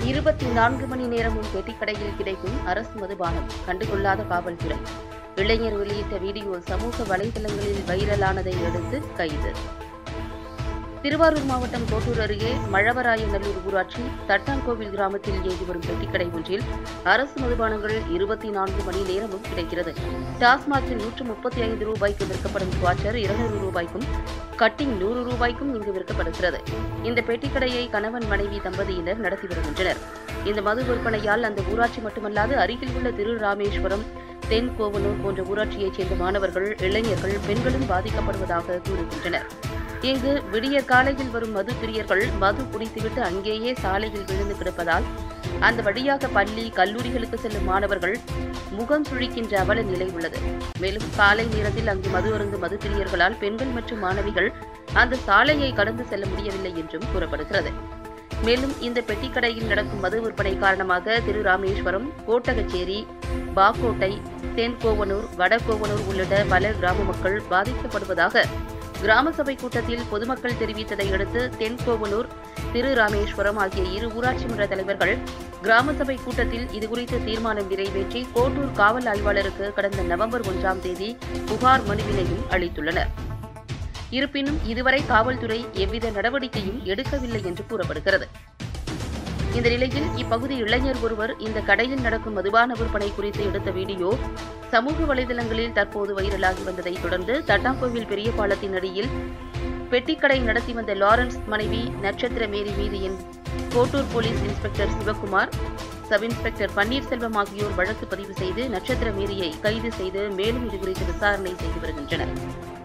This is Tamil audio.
இருபத்தி நான்கு மணி நேரமும் பெட்டிக்கடையில் கிடைக்கும் அரசு மதுபானம் கண்டுகொள்ளாத காவல்துறை இளைஞர் வெளியிட்ட வீடியோ சமூக வலைதளங்களில் வைரலானதை அடுத்து கைது திருவாரூர் மாவட்டம் கோட்டூர் அருகே மழவராயநல்லூர் ஊராட்சி தட்டாங்கோவில் கிராமத்தில் இயங்கி வரும் பெட்டிக்கடை ஒன்றில் அரசு மதுபானங்கள் இருபத்தி நான்கு மணி நேரமும் கிடைக்கிறது டாஸ்மாகில் நூற்று முப்பத்தி ஐந்து ரூபாய்க்கு விற்கப்படும் குவாச்சர் இருநூறு ரூபாய்க்கும் கட்டிங் நூறு ரூபாய்க்கும் இங்கு விற்கப்படுகிறது இந்த பெட்டிக்கடையை கணவன் மனைவி தம்பதியினர் நடத்தி வருகின்றனர் இந்த மது விற்பனையால் அந்த ஊராட்சி மட்டுமல்லாது அருகில் உள்ள திரு ராமேஸ்வரம் தென் கோவனூர் போன்ற ஊராட்சியைச் சேர்ந்த மாணவர்கள் இளைஞர்கள் பெண்களும் பாதிக்கப்படுவதாக கூறுகின்றனர் இங்கு விடியற் காலையில் வரும் மது பிரியர்கள் மது குடித்துவிட்டு அங்கேயே சாலையில் விழுந்து கிடப்பதால் அந்த வழியாக பள்ளி கல்லூரிகளுக்கு செல்லும் மாணவர்கள் முகம் சுழிக்கின்ற அவல நிலை உள்ளது மேலும் காலை நேரத்தில் அங்கு மது அருந்து மது பிரியர்களால் பெண்கள் மற்றும் மாணவிகள் அந்த சாலையை கடந்து செல்ல முடியவில்லை என்றும் கூறப்படுகிறது மேலும் இந்த பெட்டிக்கடையில் நடக்கும் மது விற்பனை காரணமாக திரு ராமேஸ்வரம் கோட்டகச்சேரி பாக்கோட்டை தென்கோவனூர் வடகோவனூர் உள்ளிட்ட பல கிராம மக்கள் பாதிக்கப்படுவதாக கிராம சபை கூட்டத்தில் பொதுமக்கள் தெரிவித்ததை அடுத்து தென்கோவனூர் திரு ராமேஸ்வரம் ஆகிய இரு ஊராட்சி மன்ற தலைவர்கள் கிராம சபை கூட்டத்தில் இதுகுறித்து தீர்மானம் நிறைவேற்றி கோட்டூர் காவல் ஆய்வாளருக்கு கடந்த நவம்பர் ஒன்றாம் தேதி புகார் மனுவினையும் அளித்துள்ளனர் இருப்பினும் இதுவரை காவல்துறை எவ்வித நடவடிக்கையும் எடுக்கவில்லை என்று கூறப்படுகிறது இந்த நிலையில் இப்பகுதி இளைஞர் ஒருவர் இந்த கடையில் நடக்கும் மதுபான விற்பனை குறித்து எடுத்த வீடியோ சமூக வலைதளங்களில் தற்போது வைரலாகி வந்ததை தொடர்ந்து தட்டாங்கோவில் பெரிய பாலத்தின் அடியில் பெட்டிக்கடை நடத்தி வந்த லாரன்ஸ் மனைவி நட்சத்திர மேரி மீது என் Kottur police inspector Sivakumar sub inspector Panneerselvam ஆகியோர் வழக்கு பதிவு செய்து நட்சத்திர மேரியை கைது செய்து மேலும் இதுகுறித்து விசாரணை செய்து வருகின்றனர்